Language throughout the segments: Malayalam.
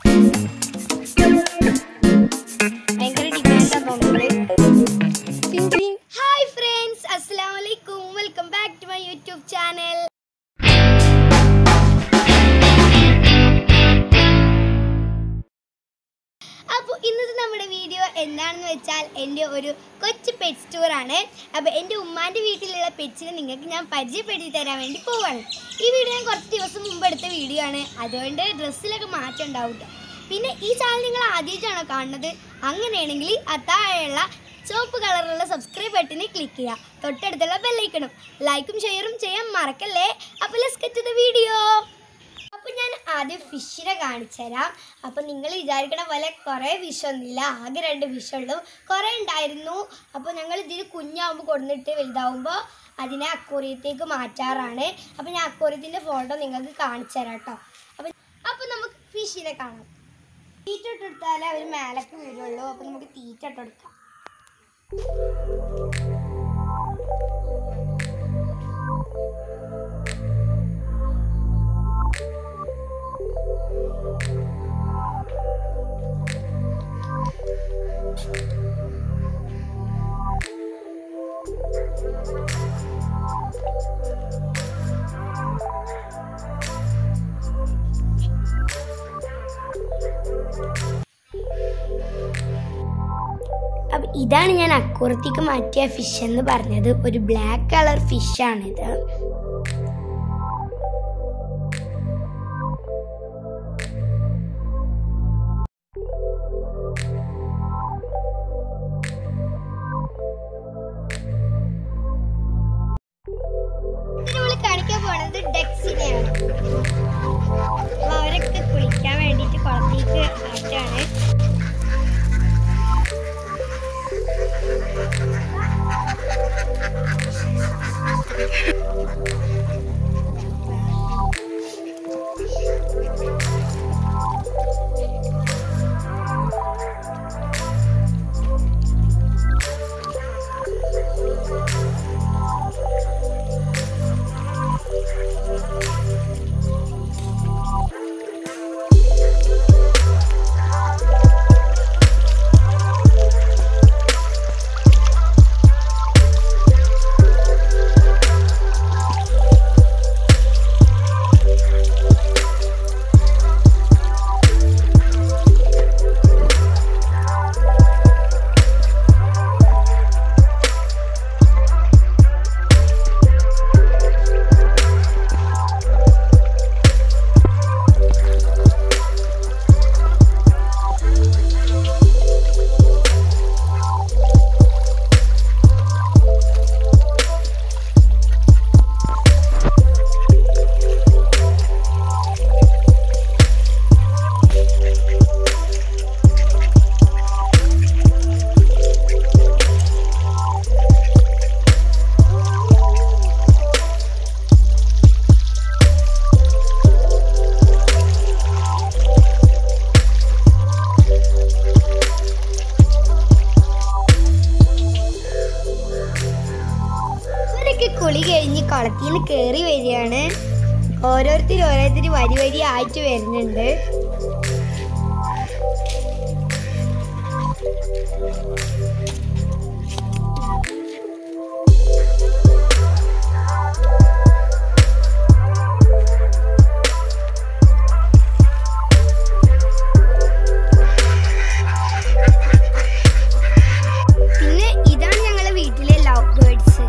ഭയങ്കര ഡിമാൻഡാ തോന്നുന്നത് ഹായ് ഫ്രണ്ട്സ് അസ്സലാമു അലൈക്കും welcome back to my YouTube channel അപ്പോൾ ഇന്നത്തെ നമ്മുടെ വീഡിയോ എന്താണെന്ന് വെച്ചാൽ എൻ്റെ ഒരു കൊച്ചു പെറ്റ്സ് ടൂറാണ് അപ്പോൾ എൻ്റെ ഉമ്മാൻ്റെ വീട്ടിലുള്ള പെറ്റ്സിനെ നിങ്ങൾക്ക് ഞാൻ പരിചയപ്പെടുത്തി തരാൻ വേണ്ടി പോവാണ് ഈ വീഡിയോ ഞാൻ കുറച്ച് ദിവസം മുമ്പ് എടുത്ത വീഡിയോ ആണ് അതുകൊണ്ട് ഡ്രസ്സിലൊക്കെ മാറ്റം ഉണ്ടാവും ട്ടോ. പിന്നെ ഈ ചാനൽ നിങ്ങൾ ആദ്യമായിട്ടാണോ കാണുന്നത് അങ്ങനെയാണെങ്കിൽ ആ താഴെയുള്ള ചുവപ്പ് കളറുള്ള സബ്സ്ക്രൈബ് ബട്ടണിൽ ക്ലിക്ക് ചെയ്യുക തൊട്ടടുത്തുള്ള ബെല്ലൈക്കണം ലൈക്കും ഷെയറും ചെയ്യാൻ മറക്കല്ലേ അപ്പോൾ let's get to the video അപ്പോൾ ഞാൻ ആദ്യം ഫിഷിനെ കാണിച്ചു തരാം അപ്പോൾ നിങ്ങൾ വിചാരിക്കണ പോലെ കുറേ ഫിഷൊന്നുമില്ല ആകെ രണ്ട് ഫിഷുള്ളൂ കുറേ ഉണ്ടായിരുന്നു അപ്പോൾ ഞങ്ങൾ ഇതിൽ കുഞ്ഞാവുമ്പോൾ കൊടുന്നിട്ട് വലുതാവുമ്പോൾ അതിനെ അക്വറിയത്തേക്ക് മാറ്റാറാണ് അപ്പോൾ ഞാൻ അക്വറിയത്തിൻ്റെ ഫോട്ടോ നിങ്ങൾക്ക് കാണിച്ചു തരാം കേട്ടോ അപ്പോൾ അപ്പോൾ നമുക്ക് ഫിഷിനെ കാണാം തീറ്റ ഇട്ടെടുത്താലേ അവർ മേലേക്ക് വരുള്ളൂ അപ്പോൾ നമുക്ക് തീറ്റ ഇട്ടെടുക്കാം അപ്പം ഇതാണ് ഞാൻ അക്കുറത്തേക്ക് മാറ്റിയ ഫിഷ് എന്ന് പറഞ്ഞത് ഒരു ബ്ലാക്ക് കളർ ഫിഷാണിത് നമ്മൾ കാണിക്കാൻ പോണത് ഡെക്സിനെയാണ് അപ്പൊ അവരൊക്കെ കുളിക്കാൻ വേണ്ടിയിട്ട് കുളത്തേക്ക് ആറ്റാണ് ഇവരൊക്കെ കുളി കഴിഞ്ഞ് കുളത്തിൽ നിന്ന് കയറി വരികയാണ് ഓരോരുത്തർ ഓരോരുത്തർ വരി വരി ആയിട്ട് വരുന്നുണ്ട് പിന്നെ ഇതാണ് ഞങ്ങളുടെ വീട്ടിലെ ലവ് ബേർഡ്സ്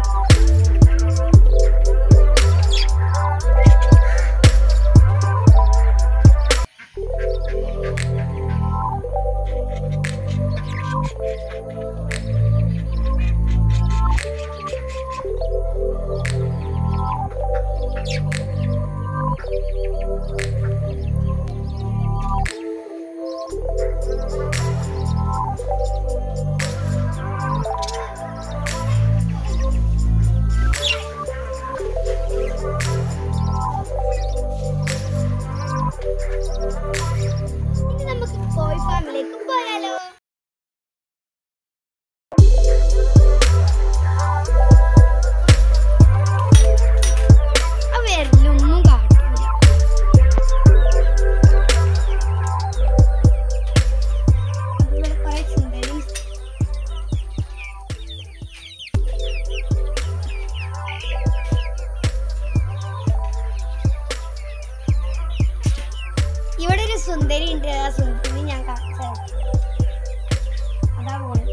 സുന്ദരി ഉണ്ട് ആ സുന്ദരി ഞാൻ കാണിച്ചു തരാം. അതാ പോണത്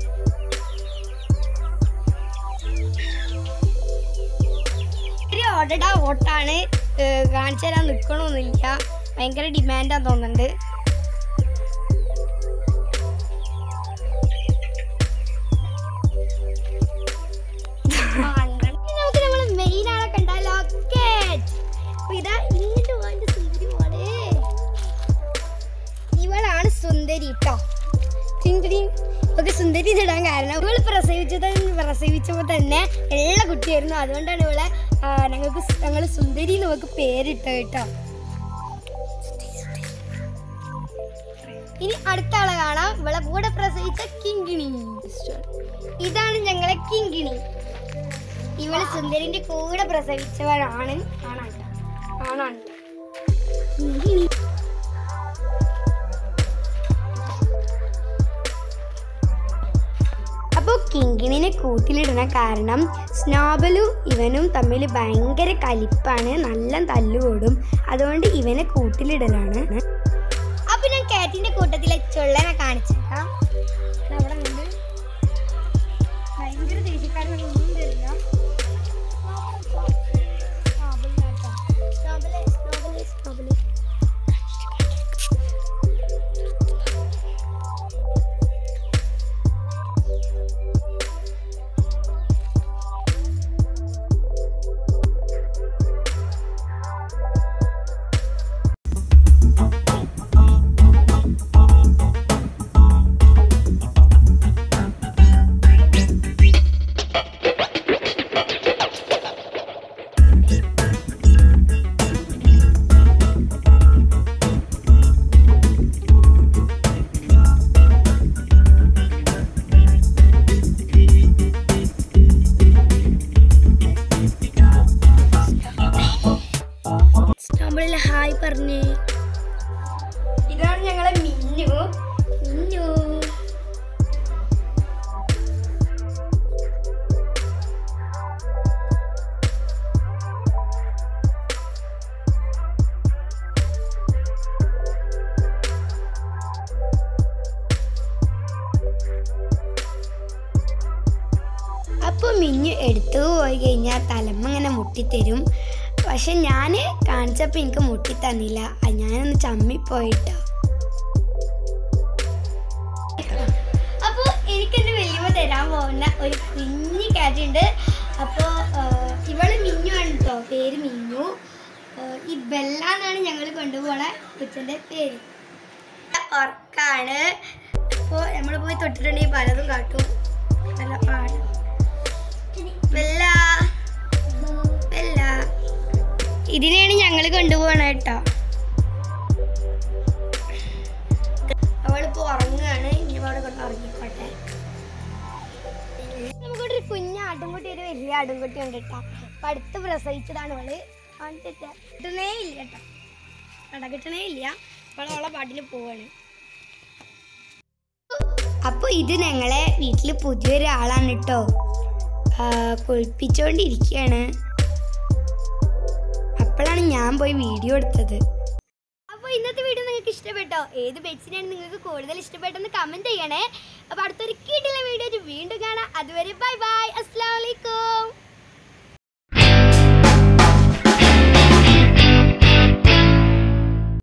ഒരു ഓടടാ ഓട്ടാണ് കാണിച്ചു തരാൻ നിൽക്കണമെന്നില്ല ഭയങ്കര ഡിമാൻഡാ തോന്നുന്നുണ്ട് ഇനി നമുക്ക് നമ്മളെ മെയിൻ ആളെ കണ്ടാലോ Cat. അപ്പൊ ഇതാ ഇങ്ങോട്ട് പോകാൻ സുന്ദരി മോളെ ഇവളാണ് സുന്ദരി കേട്ടോ ഒക്കെ സുന്ദരി ഇടാൻ കാരണം ഇവള് പ്രസവിച്ചത് പ്രസവിച്ചപ്പോൾ തന്നെ എല്ലാ കുട്ടിയായിരുന്നു അതുകൊണ്ടാണ് ഇവളെ ആ, ഞങ്ങൾക്ക് ഞങ്ങൾ സുന്ദരി എന്ന് നമുക്ക് പേരിട്ട കേട്ടോ ഇനി അടുത്ത ആളെ കാണാം ഇവളെ കൂടെ പ്രസവിച്ച കിങ്കിണി ഇതാണ് ഞങ്ങളെ കിങ്കിണി ഇവള് സുന്ദരിന്റെ കൂടെ പ്രസവിച്ചവരാണ് ആണാണ് ആണാണ് കിങ്കിണി അപ്പോൾ കിങ്കിണിനെ കൂട്ടിലിടണ കാരണം സ്നോബലും ഇവനും തമ്മിൽ ഭയങ്കര കലിപ്പാണ് നല്ല തല്ലുകൂടും അതുകൊണ്ട് ഇവനെ കൂട്ടിലിടലാണ് അപ്പൊ ഞാൻ കാറ്റിന്റെ കൂട്ടത്തിലെ ചുള്ളനെ കാണിച്ചേക്കാം അവിടെ ഉണ്ട് ഭയങ്കര ദേഷ്യക്കാരനൊന്നും ഒന്നും തരില്ല സ്നോബല്, സ്നോബല്, സ്നോബല്. സ്നോബിളിലെ ഹായ് പറഞ്ഞേ ഇതാണ് ഞങ്ങളെ മിന്നു മിന്നു അപ്പോൾ മിന്നു എടുത്തു പോയി കഴിഞ്ഞാൽ തലമ്മ ഇങ്ങനെ മുട്ടിത്തരും പക്ഷെ ഞാൻ കാണിച്ചപ്പോൾ എനിക്ക് മുട്ടി തന്നില്ല അത് ഞാനൊന്ന് ചമ്മിപ്പോയിട്ടോ അപ്പോൾ എനിക്കെൻ്റെ വലിയമ്മ തരാൻ പോകുന്ന ഒരു കുഞ്ഞി കാറ്റ് ഉണ്ട് അപ്പോൾ ഇവള് മിന്നു ആണ് കേട്ടോ പേര് മിന്നു ആ, ഈ ബെല്ല എന്നാണ് ഞങ്ങൾ കൊണ്ടുപോണ കൊച്ചിൻ്റെ പേര് ഉറക്കാണ് അപ്പോൾ നമ്മൾ പോയി തൊട്ടിട്ടുണ്ടെങ്കിൽ പലതും കാട്ടും നല്ല പാട് ബെല്ല ബെല്ല ഇതിനെയാണ് ഞങ്ങൾ കൊണ്ടുപോകണ കേട്ടോ അവളിപ്പോ ഉറങ്ങുകയാണ് ഇനി അവിടെ കൊണ്ട് ഉറങ്ങിക്കോട്ടെ നമുക്കിവിടെ ഒരു കുഞ്ഞ ആട്ടുംകുട്ടി ഒരു വലിയ ആട്ടുംകുട്ടി ഉണ്ട് കേട്ടോ അപ്പൊ അടുത്ത് പ്രസവിച്ചതാണ് അവള് കണ്ടിട്ട് കിട്ടണേ ഇല്ല കേട്ടോ കട കിട്ടണേ ഇല്ല അപ്പോൾ അവളെ പാട്ടിന് പോവാണ് അപ്പോൾ ഇത് ഞങ്ങളെ വീട്ടിൽ പുതിയൊരാളാണ് കേട്ടോ കുളിപ്പിച്ചുകൊണ്ടിരിക്കുകയാണ് അപ്പോഴാണ് ഞാൻ പോയി വീഡിയോ എടുത്തത് അപ്പോൾ ഇന്നത്തെ വീഡിയോ നിങ്ങൾക്ക് ഇഷ്ടപ്പെട്ടോ ഏത് ബെഡ്സിനാണ് നിങ്ങൾക്ക് കൂടുതൽ ഇഷ്ടപ്പെട്ടെന്ന് കമൻറ്റ് ചെയ്യണേ അപ്പോൾ അടുത്തൊരു കീട്ടിലെ വീഡിയോ വീണ്ടും കാണാം അതുവരെ ബൈ ബൈ